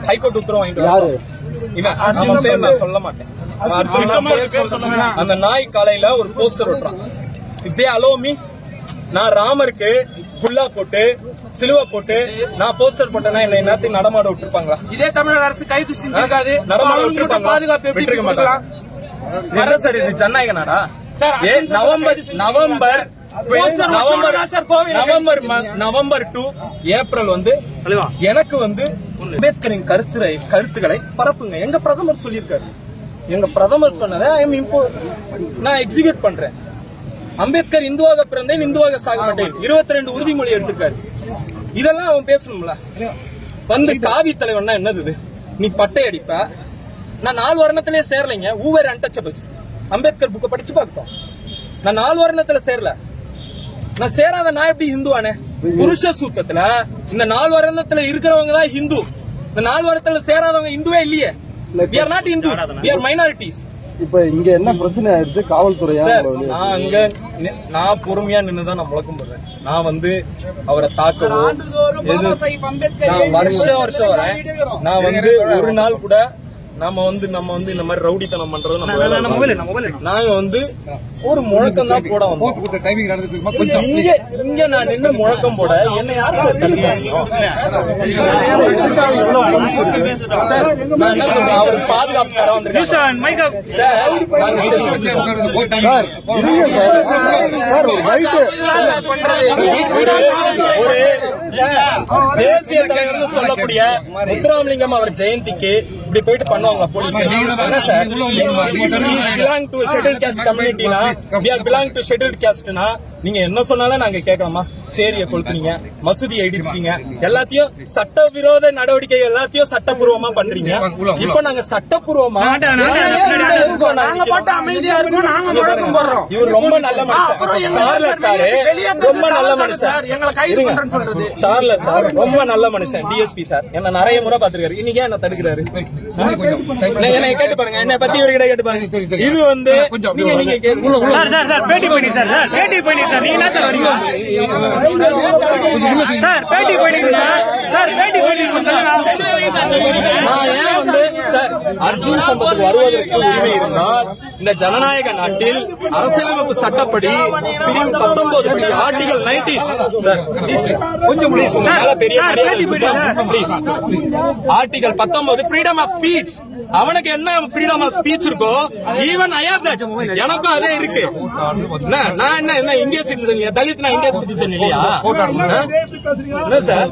High court உத்தரவு வாங்கிட்டு யாரு? வரட்டும். இவன் அவன் பேர் நான் சொல்ல மாட்டேன் அவன் அர்ஜுன் நான் பேர் சொல்ல- அந்த நாய் காலையில ஒரு போஸ்டர் ஒட்டுறான் இஃப் தே அலோ மீ நான் ராமருக்கு குல்லா போட்டு சிலுவை போட்டு நான் போஸ்டர் போட்டேன்னா என்ன என்னத்தையும் நடமாட விட்டுருப்பாங்களா இதே தமிழக அரசு கைது செஞ்சிருக்காது நடமாட அவங்களுக்கு விட்டுருப்பாங்களா பாதுகாப்பு எப்படி விட்டுருக்க கொடுக்கலாம் மாட்டாங்க என்ன சார் இது ஜனநாயக நாடா சார், ஏ நவம்பர் நவம்பர் போஸ்டர் நவம்பர் ஒட்டுறதா சார் கோவில்ல நவம்பர் ம- நவம்பர் டூ ஏப்ரல் வந்து எனக்கு வந்து அம்பேத்கரின் கருத்துரை கருத்துக்களை பரப்புங்க எங்க பிரதமர் சொல்லியிருக்காரு எங்க பிரதமர் சொன்னதை I am impo- நான் எக்ஸிக்யூட் பண்றேன் அம்பேத்கர் இந்துவாக பிறந்தேன் இந்துவாக சாக மாட்டேன் இருபத்தி ரெண்டு உறுதிமொழி எடுத்திருக்காரு இதெல்லாம் அவன் பேசணும்ல வந்து காவி தலைவன்னா என்னது இது நீ பட்டை அடிப்ப நான் நாலு வருணத்திலே சேரலைங்க ஊவர் அன்டச்சபிள்ஸ் அம்பேத்கர் புக்கை படிச்சு பார்க்கட்டும் நான் நாலு வருணத்துல சேரல நான் சேராத நான் எப்படி இந்துவானே புருஷ சூத்தத்துல இந்த நாலு வருணத்துல இருக்கிறவங்க தான் ஹிந்து இந்த நாலு வருடத்துல சேராதவங்க இந்துவே இல்லையே we are not hindus we are minorities இப்ப இங்க என்ன பிரச்சனை ஆயிடுச்சு காவல்துறையா சார் உங்களை நான் அங்க நி- நான் பொறுமையா நின்னுதான் நான் முழக்கம் போடுறேன் நான் வந்து அவரை தாக்கவோ எது- நான் வருஷம் வருஷம் வரேன் நான் வந்து ஒரு நாள் கூட நாம வந்து நம்ம வந்து இந்த மாதிரி ரவுடித்தனம் பண்றது நம்ம வேலை இல்ல. நாங்க வந்து ஒரு முழக்கம் தான் போட வந்தோம் டைமிங் நடந்துட்டு கொஞ்சம் இங்க இங்க நான் நின்னு முழக்கம் போட என்ன யார் சார் தடுக்க முடியும்? சார், நான் என்ன சொல்றேன் அவருக்கு பாதுகாப்பு தர வந்திருக்காங்க சார் நாங்க செல்வத்துக்கு சார் இருங்க சார் சார் ஒரு ரைட்டு ஒரு தேசிய தலைவர்னு சொல்லக்கூடிய முத்துராமலிங்கம் அவர் ஜெயந்திக்கு இப்படி போயிட்டு பண்ணுவாங்க போலீஸ் என்ன sir belong to schedule caste கம்யூனிட்டினா பிலாங் டு ஷெட்யூல் கேஸ்ட்னா நீங்க என்ன சொன்னாலும் நாங்க கேட்கலாமா சேரிய கொளுத்துறீங்க மசூதி இடிச்சிட்டீங்க எல்லாத்தையும் சட்டவிரோத நடவடிக்கை எல்லாத்தையும் சட்டப்பூர்வமா பண்றீங்க இப்ப நாங்க சட்டப்பூர்வமா நாங்க பாட்டு அமைதியா இருக்கோம் நாங்க முழக்கம் போடுறோம் இவர் ரொம்ப நல்ல அப்புறம் மனுஷன் எங்க சார்லஸ் சார் வெளியே வந்து ரொம்ப நல்ல தாழ்த்தாங்க மனுஷன் சார், எங்களை கைது இருங்க. பண்றேன்னு சொல்றது. சார்லஸ் சார் ரொம்ப நல்ல மனுஷன் டிஎஸ்பி சார் என்ன நிறைய முறை பாத்துருக்காரு இன்னைக்கு ஏன் என்ன தடுக்கிறாரு என்ன கேட்டு பாருங்க என்ன பத்தி இவர்கிட்ட கேட்டு பாருங்க இது வந்து நீங்க நீங்க கேட்டு சார் சார் சார் பேட்டி பண்ணி சார் சார் பேட்டி பண்ணி சார் நீங்க என்ன சார் வரீங்க சார் பேட்டி பண்ணி சார் சார் பேட்டி பண்ணி நான் ஏன் வந்து சார் அர்ஜுன் சம்பத்துக்கு வருவதற்கு உரிமை இருந்தால் இந்த ஜனநாயக நாட்டில் அரசியலமைப்பு சட்டப்படி பிரிவு பத்தொன்பது படி ஆர்டிகல் நைன்டீன் சார் கொஞ்சம் உங்க மேல பெரிய சார், மரியாதை பேட்டி வச்சுக்கலாம். பண்ணி, Please. ஆர்டிகல் பத்தொன்பது ஃப்ரீடம் ஆஃப் ஸ்பீச் அவனுக்கு என்ன ஃப்ரீடம் ஆஃப் ஸ்பீச் இருக்கோ ஈவன் ஐ ஹேவ் தட் எனக்கும் அதே இருக்கு என்ன, நான் என்ன என்ன இந்திய சிட்டிசன் தலித் நான் இந்திய சிட்டிசன் இல்லையா ஆ? என்ன சார்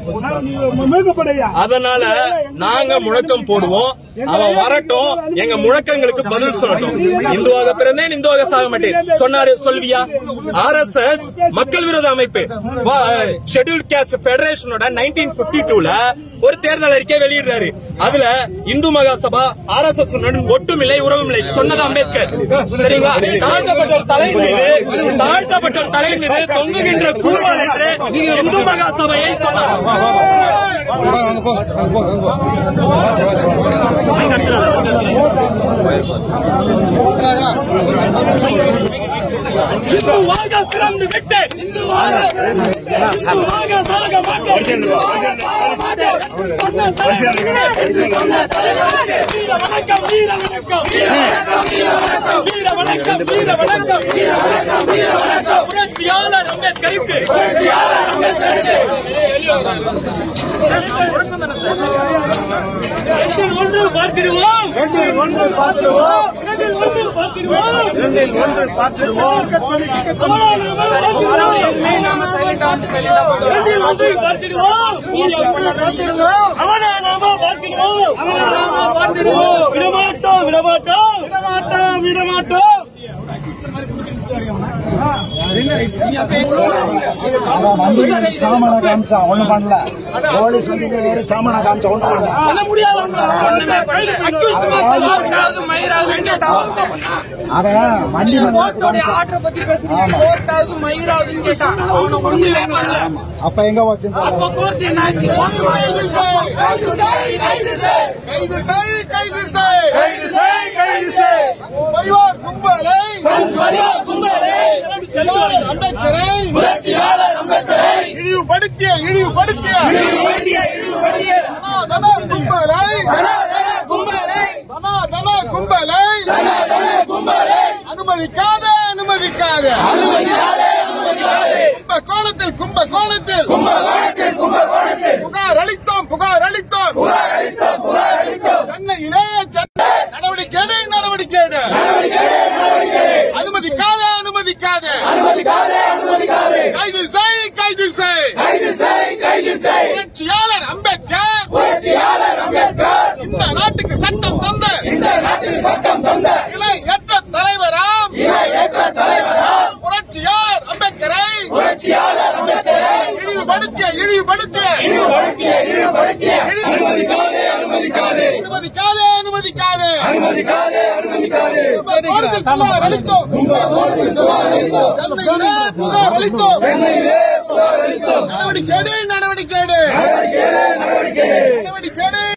அதனால நாங்க முழக்கம் போடுவோம் அவன் வரட்டும் எங்க முழக்கங்களுக்கு பதில் சொல்லட்டும் இந்துவாக பிறந்தேன் இந்துவாக சாக மாட்டேன் சொன்னாரு சொல்வியா ஆர் எஸ் எஸ் மக்கள் விரோத அமைப்பு ஷெட்யூல் கேஸ்ட் பெடரேஷனோட நைன்டீன் பிப்டி டூல ஒரு தேர்தல் அறிக்கை வெளியிடுறாரு அதுல Hindu Mahasabha R S S ஒட்டுமில்லை உறவுமில்லை சொன்னது அம்பேத்கர் சரிங்களா தாழ்த்தப்பட்ட தலை மீது தாழ்த்தப்பட்ட தலை மீது தொங்குகின்ற கூறுவாள் என்று இந்து மகாசபையை சொன்னார் இந்துவாக பிறந்து விட்டேன் இந்துவாக இந்துவாக சாக மாட்டேன் இந்துவாக சாக மாட்டேன். சொன்ன தலைவர்களே, சொன்ன தலைவர்களே, வீர வணக்கம் வீர வணக்கம் வீர வணக்கம் வீர வணக்கம் வீர வணக்கம் புரட்சியாளர் அம்பேத்கருக்கு ஒன்று பார்த்திடுவோம் ஒன்று பார்த்திடுவோம் ஒன்று பார்த்திடுவோம் இரண்டில் ஒன்று பார்த்துடுவோம் ஒன்று பார்த்திடுவோம் அவனா நாம பார்த்திடுவோம் விடமாட்டோம் விடமாட்டோம் விடமாட்டோம் விடமாட்டோம் சாமான காமிச்சா ஒண்ணும் பண்ணல போலீஸ் வந்து இங்க வேற சாமான காமிச்சா ஒண்ணும் பண்ணல பண்ண முடியாது ஒண்ணுமே பண்ணல. accused மட்டும் கோர்ட்டாவது மயிராவதுன்னு கேட்டான். அவன் வண்டி மேல கோர்ட்டோடைய ஆர்டரை பத்தி பேசுறீங்க கோர்ட்டாவது மயிராவதுன்னு கேட்டான் அவனை ஒண்ணுமே பண்ணல அப்ப எங்க வச்சிருந்தாங்க அப்ப கோர்ட் என்னாச்சு கைது செய் கைது செய் கைது செய் கைது செய் கைது செய் கைது செய் கைது செய் பரிவார் கும்பலை பரிவார் கும்பலை அம்பேத்கரை புரட்சியாளர் அம்பேத்கரை இழிவுபடுத்திய இழிவுபடுத்திய இழிவுபடுத்திய இழிவுபடுத்திய சனாதன கும்பலை அனுமதிக்காத அனுமதிக்காத கும்ப கோணத்தில் கும்ப கோணத்தில் புகார் அளித்தோம் புகார் அளித்தோம் சென்னையிலேயே சென்னை நடவடிக்கை எடு, நடவடிக்கை எடு. அனுமதிக்காத அனுமதிக்காத கைது செய் கைது செய் புரட்சியாளர் அம்பேத்கர் இந்த நாட்டுக்கு சட்டம் தந்த இலை ஏற்ற தலைவராம் புரட்சியாளர் அம்பேத்கரை இழிவுபடுத்திய இழிவுபடுத்திய அனுமதிக்காதே அனுமதிக்காதே கோணத்தில் புகார் அளித்தோம் சென்னையிலே புகார் அளித்தோம் நடவடிக்கை எடு, நடவடிக்கை